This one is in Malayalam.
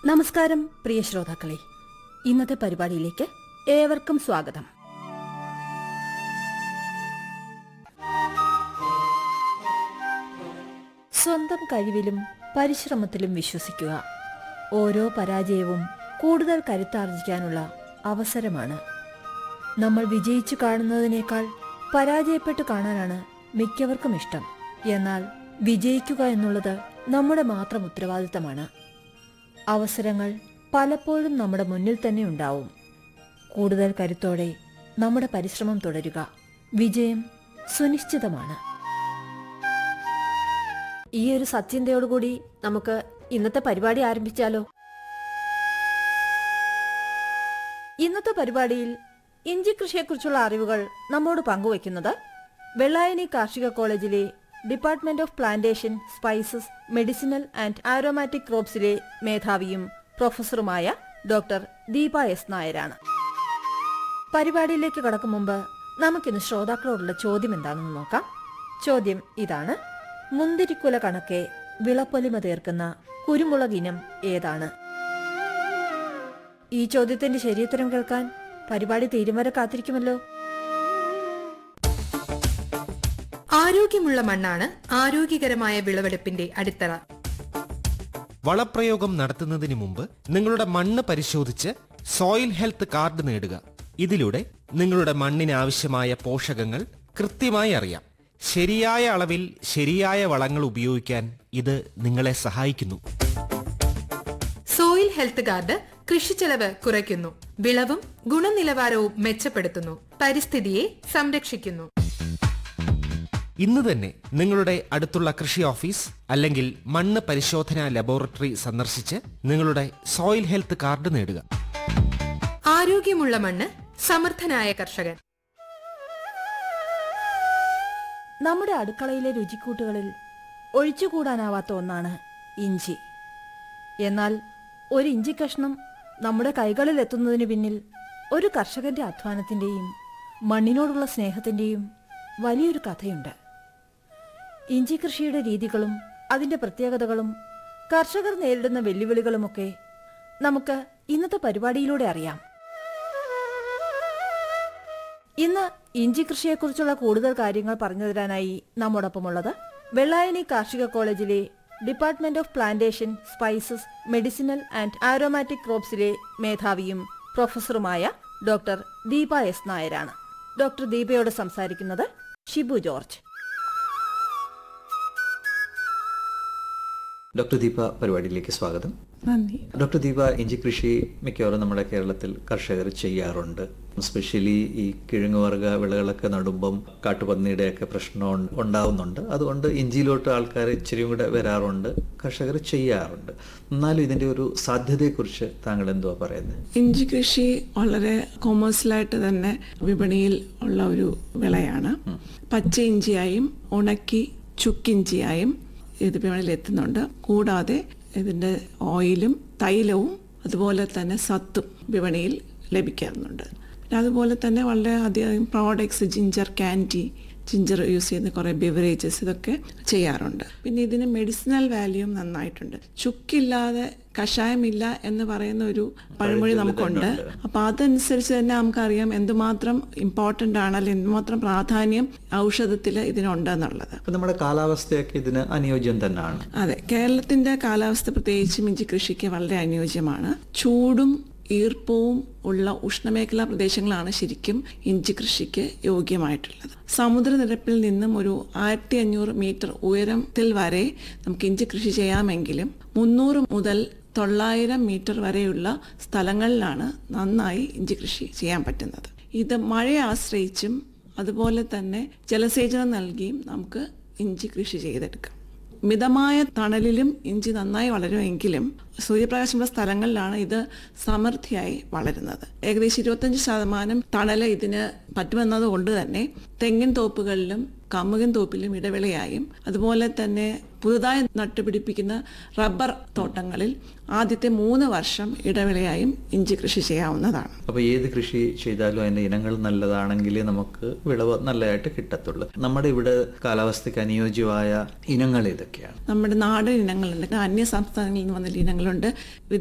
നമസ്കാരം പ്രിയ ശ്രോതാക്കളെ ഇന്നത്തെ പരിപാടിയിലേക്ക് ഏവർക്കും സ്വാഗതം സ്വന്തം കഴിവിലും പരിശ്രമത്തിലും വിശ്വസിക്കുക ഓരോ പരാജയവും കൂടുതൽ കരുത്താർജിക്കാനുള്ള അവസരമാണ് നമ്മൾ വിജയിച്ചു കാണുന്നതിനേക്കാൾ പരാജയപ്പെട്ടു കാണാനാണ് മിക്കവർക്കും ഇഷ്ടം എന്നാൽ വിജയിക്കുക എന്നുള്ളത് നമ്മുടെ മാത്രം ഉത്തരവാദിത്തമാണ് അവസരങ്ങൾ പലപ്പോഴും നമ്മുടെ മുന്നിൽ തന്നെ ഉണ്ടാവും കൂടുതൽ കരുത്തോടെ നമ്മുടെ പരിശ്രമം തുടരുക വിജയം സുനിശ്ചിതമാണ് ഈ ഒരു സത്യന്തയോടുകൂടി നമുക്ക് ഇന്നത്തെ പരിപാടി ആരംഭിച്ചാലോ ഇന്നത്തെ പരിപാടിയിൽ ഇഞ്ചി കൃഷിയെക്കുറിച്ചുള്ള അറിവുകൾ നമ്മോട് പങ്കുവയ്ക്കുന്നത് വെള്ളായണി കാർഷിക കോളേജിലെ department of plantation spices medicinal and aromatic ക്രോപ്സിലെ മേധാവിയും പ്രൊഫസറുമായ ഡോക്ടർ ദീപ എസ് നായരാണ് പരിപാടിയിലേക്ക് കടക്കും മുമ്പ് നമുക്കിന്ന് ശ്രോതാക്കളോടുള്ള ചോദ്യം എന്താണെന്ന് നോക്കാം ചോദ്യം ഇതാണ് മുന്തിരിക്കുല കണക്കെ വിളപ്പൊലിമ തീർക്കുന്ന കുരുമുളക് ഇനം ഏതാണ് ഈ ചോദ്യത്തിന്റെ ശരിയുത്തരം കേൾക്കാൻ പരിപാടി തീരും വരെ കാത്തിരിക്കുമല്ലോ ആരോഗ്യമുള്ള മണ്ണാണ് ആരോഗ്യകരമായ വിളവെടുപ്പിന്റെ അടിത്തറ വളപ്രയോഗം നടത്തുന്നതിന് മുമ്പ് നിങ്ങളുടെ മണ്ണ് പരിശോധിച്ച് സോയിൽ ഹെൽത്ത് കാർഡ് നേടുക ഇതിലൂടെ നിങ്ങളുടെ മണ്ണിന് ആവശ്യമായ പോഷകങ്ങൾ കൃത്യമായി അറിയാം ശരിയായ അളവിൽ ശരിയായ വളങ്ങൾ ഉപയോഗിക്കാൻ ഇത് നിങ്ങളെ സഹായിക്കുന്നു സോയിൽ ഹെൽത്ത് കാർഡ് കൃഷിച്ചെലവ് കുറയ്ക്കുന്നു വിളവും ഗുണനിലവാരവും മെച്ചപ്പെടുത്തുന്നു പരിസ്ഥിതിയെ സംരക്ഷിക്കുന്നു ഇന്ന് തന്നെ നിങ്ങളുടെ അടുത്തുള്ള കൃഷി ഓഫീസ് അല്ലെങ്കിൽ മണ്ണ് പരിശോധനാ ലബോറട്ടറി സന്ദർശിച്ച് നിങ്ങളുടെ സോയിൽ ഹെൽത്ത് കാർഡ് നേടുക ആരോഗ്യമുള്ള മണ്ണ് സമർത്ഥനായ കർഷകൻ നമ്മുടെ അടുക്കളയിലെ രുചിക്കൂട്ടുകളിൽ ഒഴിച്ചുകൂടാനാവാത്ത ഒന്നാണ് ഇഞ്ചി എന്നാൽ ഒരു ഇഞ്ചി കഷ്ണം നമ്മുടെ കൈകളിൽ എത്തുന്നതിന് പിന്നിൽ ഒരു കർഷകന്റെ അധ്വാനത്തിന്റെയും മണ്ണിനോടുള്ള സ്നേഹത്തിന്റെയും വലിയൊരു കഥയുണ്ട് ഇഞ്ചി കൃഷിയുടെ രീതികളും അതിന്റെ പ്രത്യേകതകളും കർഷകർ നേരിടുന്ന വെല്ലുവിളികളുമൊക്കെ നമുക്ക് ഇന്നത്തെ പരിപാടിയിലൂടെ അറിയാം ഇന്ന് ഇഞ്ചി കൃഷിയെക്കുറിച്ചുള്ള കൂടുതൽ കാര്യങ്ങൾ പറഞ്ഞു തരാനായി നമ്മോടൊപ്പമുള്ളത് വെള്ളായണി കാർഷിക കോളേജിലെ department of plantation spices medicinal and aromatic ക്രോപ്സിലെ മേധാവിയും പ്രൊഫസറുമായ ഡോക്ടർ ദീപ എസ് നായരാണ് ഡോക്ടർ ദീപയോട് സംസാരിക്കുന്നത് ഷിബു ജോർജ് ഡോക്ടർ ദീപ പരിപാടിയിലേക്ക് സ്വാഗതം നന്ദി ഡോക്ടർ ദീപ ഇഞ്ചി കൃഷി മിക്കവാറും നമ്മുടെ കേരളത്തിൽ കർഷകർ ചെയ്യാറുണ്ട് സ്പെഷ്യലി ഈ കിഴങ്ങുവർഗ വിളകളൊക്കെ നടുമ്പം കാട്ടുപന്നിയുടെയൊക്കെ പ്രശ്നം ഉണ്ട- ഉണ്ടാവുന്നുണ്ട് അതുകൊണ്ട് ഇഞ്ചിയിലോട്ട് ആൾക്കാർ ഇച്ചിരിയും കൂടെ വരാറുണ്ട് കർഷകർ ചെയ്യാറുണ്ട് എന്നാലും ഇതിന്റെ ഒരു സാധ്യതയെക്കുറിച്ച് താങ്കൾ എന്തുവാ പറയുന്നത് ഇഞ്ചി കൃഷി വളരെ കൊമേഴ്സ്യലായിട്ട് തന്നെ വിപണിയിൽ ഉള്ള ഒരു വിളയാണ് പച്ച ഇഞ്ചിയായും ഉണക്കി ചുക്കിഞ്ചിയായും ഇത് വിപണിയിൽ എത്തുന്നുണ്ട് കൂടാതെ ഇതിന്റെ ഓയിലും തൈലവും അതുപോലെ തന്നെ സത്തും വിപണിയിൽ ലഭിക്കാറുണ്ട് പിന്നെ അതുപോലെ തന്നെ വളരെ അധികം products ginger candy ginger use ചെയ്യുന്ന കുറേ ബിവറേജസ് ഇതൊക്കെ ചെയ്യാറുണ്ട് പിന്നെ ഇതിന് മെഡിസിനൽ വാല്യൂം നന്നായിട്ടുണ്ട് ചുക്കില്ലാതെ കഷായമില്ല എന്ന് പറയുന്ന ഒരു പഴമൊഴി നമുക്കുണ്ട് അപ്പൊ അതനുസരിച്ച് തന്നെ നമുക്കറിയാം എന്തുമാത്രം ഇമ്പോർട്ടൻ്റ് ആണ് അല്ലെങ്കിൽ എന്തുമാത്രം പ്രാധാന്യം ഔഷധത്തിൽ ഇതിനുണ്ടെന്നുള്ളത് അപ്പൊ നമ്മുടെ കാലാവസ്ഥയൊക്കെ ഇതിന് അനുയോജ്യം തന്നെയാണ് അതെ കേരളത്തിന്റെ കാലാവസ്ഥ പ്രത്യേകിച്ചും ഇഞ്ചി കൃഷിക്ക് വളരെ അനുയോജ്യമാണ് ചൂടും ഈർപ്പവും ഉള്ള ഉഷ്ണമേഖലാ പ്രദേശങ്ങളാണ് ശരിക്കും ഇഞ്ചി കൃഷിക്ക് യോഗ്യമായിട്ടുള്ളത് സമുദ്രനിരപ്പിൽ നിന്നും ഒരു ആയിരത്തി അഞ്ഞൂറ് മീറ്റർ ഉയരത്തിൽ വരെ നമുക്ക് ഇഞ്ചി കൃഷി ചെയ്യാമെങ്കിലും മുന്നൂറ് മുതൽ തൊള്ളായിരം മീറ്റർ വരെയുള്ള സ്ഥലങ്ങളിലാണ് നന്നായി ഇഞ്ചി കൃഷി ചെയ്യാൻ പറ്റുന്നത് ഇത് മഴയെ ആശ്രയിച്ചും അതുപോലെ തന്നെ ജലസേചനം നൽകിയും നമുക്ക് ഇഞ്ചി കൃഷി ചെയ്തെടുക്കാം മിതമായ തണലിലും ഇഞ്ചി നന്നായി വളരുമെങ്കിലും സൂര്യപ്രകാശമുള്ള സ്ഥലങ്ങളിലാണ് ഇത് സമൃദ്ധിയായി വളരുന്നത് ഏകദേശം ഇരുപത്തഞ്ച് ശതമാനം തണല് ഇതിന് പറ്റുമെന്നത് കൊണ്ട് തന്നെ തെങ്ങിൻ തോപ്പുകളിലും കമുകൻ തോപ്പിലും ഇടവേളയായും അതുപോലെ തന്നെ പുതുതായി നട്ടുപിടിപ്പിക്കുന്ന റബ്ബർ തോട്ടങ്ങളിൽ ആദ്യത്തെ മൂന്ന് വർഷം ഇടവേളയായും ഇഞ്ചി കൃഷി ചെയ്യാവുന്നതാണ് അപ്പൊ ഏത് കൃഷി ചെയ്താലും അതിന്റെ ഇനങ്ങൾ നല്ലതാണെങ്കിലേ നമുക്ക് വിളവ് നല്ലതായിട്ട് കിട്ടത്തുള്ളൂ നമ്മുടെ ഇവിടെ കാലാവസ്ഥയ്ക്ക് അനുയോജ്യമായ ഇനങ്ങൾ ഏതൊക്കെയാണ് നമ്മുടെ നാടൻ ഇനങ്ങളുണ്ട് അന്യ സംസ്ഥാനങ്ങളിൽ നിന്ന് വന്ന ഇനങ്ങളുണ്ട്